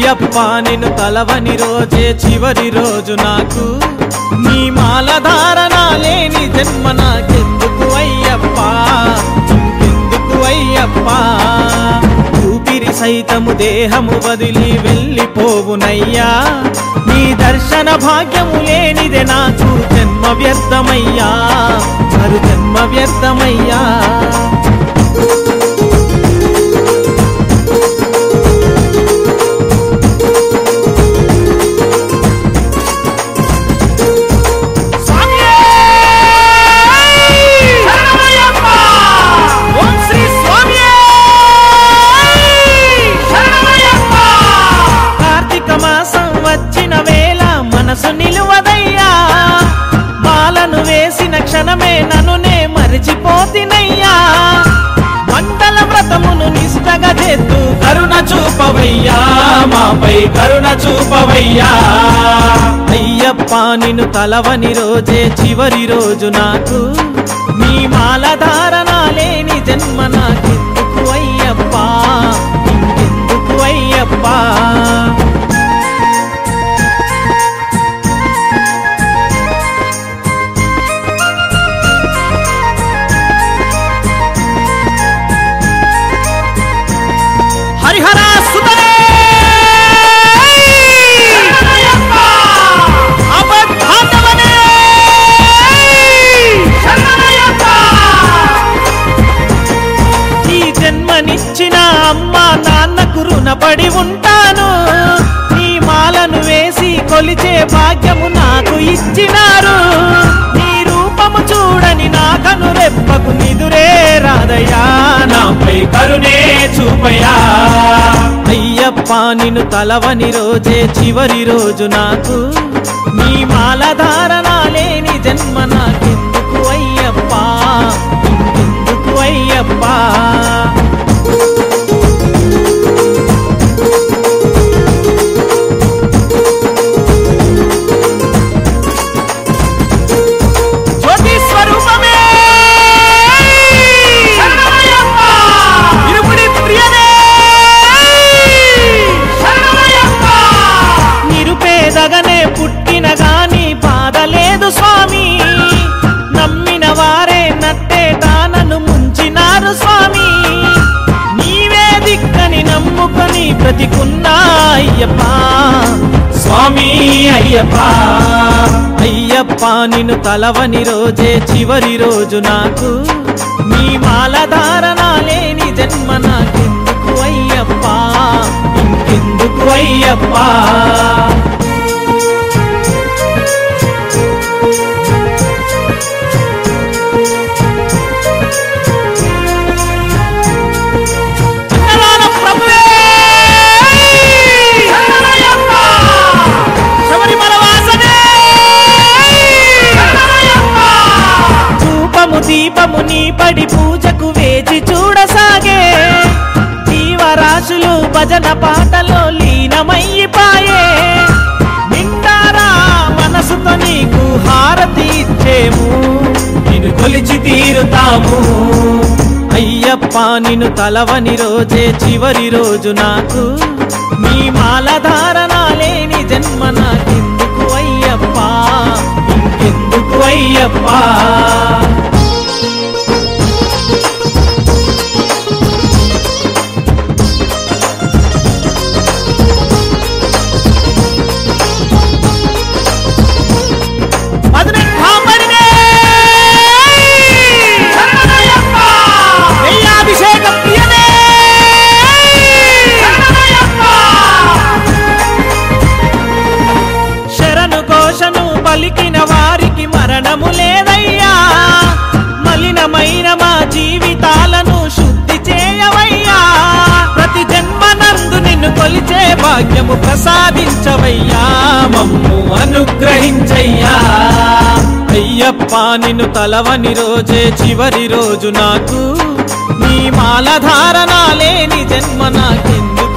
అయ్యప్ప నిన్ను తలవని రోజే చివరి రోజు నాకు నీ మాల ధారణ లేని జన్మ నాకెందుకు అయ్యప్ప ఇంకెందుకు అయ్యప్ప ఊపిరి సైతము దేహము వదిలి వెళ్ళిపోవునయ్యా నీ దర్శన భాగ్యము లేనిదే నాకు జన్మ వ్యర్థమయ్యా మరు జన్మ వ్యర్థమయ్యా స్వామియే! శరణమయ్యప్ప! ఓం శ్రీ స్వామియే! శరణమయ్యప్ప! కార్తీక మాసం వచ్చిన వేళ మనసు నిలువదయ్యా మాలను వేసిన క్షణమే నన్నునే మరిచిపోతినయ్యా మండల వ్రతమును నిష్టగా చేస్తూ కరుణ చూపవయ్యా మాపై కరుణ చూపవయ్యా అయ్యప్ప నిన్ను తలవని రోజే చివరి రోజు నాకు నీ మాల ధారణ లేని జన్మ నాకెందుకు అయ్యప్ప ఇంకెందుకు అయ్యప్ప హరిహర సుతనే అబద్ధాంతవనే ఈ జన్మనిచ్చిన అమ్మ నాన్నకు రుణపడి ఉంటాను నీ మాలను వేసి కొలిచే భాగ్యము నాకు ఇచ్చినారు నీ రూపము చూడని నా కను రెప్పకు నిదురే రాదయ్యా నాపై కరుణే చూపయా అయ్యప్ప నిన్ను తలవని రోజే చివరి రోజు నాకు నీ మాల ధారణ లేని జన్మ నాకెందుకు అయ్యప్ప ఇంకెందుకు అయ్యప్ప జ్యోతి స్వరూపమే ఇరుముడి ప్రియనే నిరుపేదగనే పుట్టిన గాని బాధలేదు స్వామి నమ్మిన వారే నట్టేటా నన్ను ముంచినారు స్వామి నీవే దిక్కని నమ్ముకొని బ్రతికున్నా అయ్యప్ప స్వామి అయ్యప్ప అయ్యప్ప నిన్ను తలవని రోజే చివరి రోజు నాకు నీ మాల ధారణ లేని జన్మ నాకెందుకు అయ్యప్ప ఇంకెందుకు అయ్యప్ప అన్నదాన ప్రభువే! శబరిమల వాసనే! ధూపము దీపము నీ పడి పూజకు వేచి చూడసాగే జీవరాశులు భజన పాటలో లీనమయ్యిపాయే నిండారా మనసుతో నీకు హారతి ఇచ్చేము నిన్ను కొలిచి తీరుతాము అయ్యప్ప నిన్ను తలవని రోజే చివరి రోజు నాకు నీ మాల ధారణ లేని జన్మ నాకెందుకు అయ్యప్ప ఇంకెందుకు అయ్యప్ప పదునెట్టాంబరినే! నెయ్యాభిషేక ప్రియనే! శరణు ఘోషను పలికిన వారికి మరణము లేదయ్యా మలినమైన మా జీవితాలను శుద్ధి చేయవయ్యా ప్రతి జన్మనందు నిన్ను కొలిచే భాగ్యము ప్రసాదించవయ్యా మమ్ము అనుగ్రహించయ్యా అయ్యప్ప నిన్ను తలవని రోజే చివరి రోజు నాకు నీ మాల ధారణ లేని జన్మ నాకెందుకు